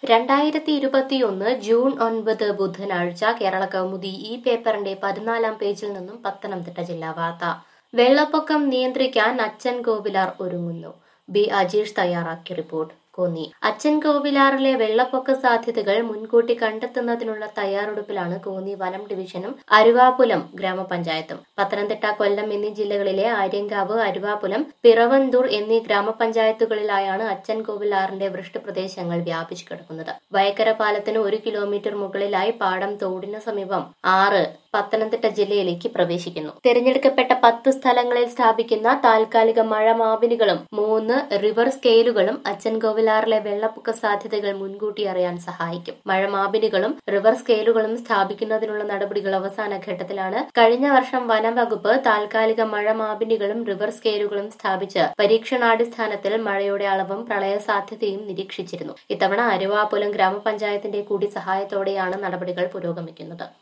രണ്ടായിരത്തി ഇരുപത്തിയൊന്ന് ജൂൺ ഒൻപത് ബുധനാഴ്ച കേരള കൗമുദി ഈ പേപ്പറിന്റെ പതിനാലാം പേജിൽ നിന്നും പത്തനംതിട്ട ജില്ലാ വാർത്ത വെള്ളപ്പൊക്കം നിയന്ത്രിക്കാൻ അച്ഛൻ കോവിലാർ ഒരുങ്ങുന്നു ബി അജീഷ് തയ്യാറാക്കിയ റിപ്പോർട്ട് കോന്നി അച്ഛൻ കോവിലാറിലെ വെള്ളപ്പൊക്ക സാധ്യതകൾ മുൻകൂട്ടി കണ്ടെത്തുന്നതിനുള്ള തയ്യാറെടുപ്പിലാണ് കോന്നി വനം ഡിവിഷനും അരുവാപുലം ഗ്രാമപഞ്ചായത്തും പത്തനംതിട്ട കൊല്ലം എന്നീ ജില്ലകളിലെ ആര്യങ്കാവ് അരുവാപുലം പിറവന്തൂർ എന്നീ ഗ്രാമപഞ്ചായത്തുകളിലായാണ് അച്ഛൻ കോവിലാറിന്റെ വൃഷ്ടിപ്രദേശങ്ങൾ വ്യാപിച്ചു കിടക്കുന്നത് വയക്കര പാലത്തിന് ഒരു കിലോമീറ്റർ മുകളിലായി പാടം തോടിന് സമീപം ആറ് പത്തനംതിട്ട ജില്ലയിലേക്ക് പ്രവേശിക്കുന്നു തിരഞ്ഞെടുക്കപ്പെട്ട പത്ത് സ്ഥലങ്ങളിൽ സ്ഥാപിക്കുന്ന താൽക്കാലിക മഴ മാപിനികളും മൂന്ന് റിവർ സ്കെയിലുകളും അച്ഛൻ കോവിലാറിലെ വെള്ളപ്പൊക്ക സാധ്യതകൾ മുൻകൂട്ടി അറിയാൻ സഹായിക്കും മഴ മാപിനികളും റിവർ സ്കെയിലുകളും സ്ഥാപിക്കുന്നതിനുള്ള നടപടികൾ അവസാന ഘട്ടത്തിലാണ് കഴിഞ്ഞ വർഷം വനം വകുപ്പ് താൽക്കാലിക മഴ മാപിനികളും റിവർ സ്കെയിലുകളും സ്ഥാപിച്ച് പരീക്ഷണാടിസ്ഥാനത്തിൽ മഴയുടെ അളവും പ്രളയ സാധ്യതയും നിരീക്ഷിച്ചിരുന്നു ഇത്തവണ അരുവാപുലം ഗ്രാമപഞ്ചായത്തിന്റെ കൂടി സഹായത്തോടെയാണ് നടപടികൾ പുരോഗമിക്കുന്നത്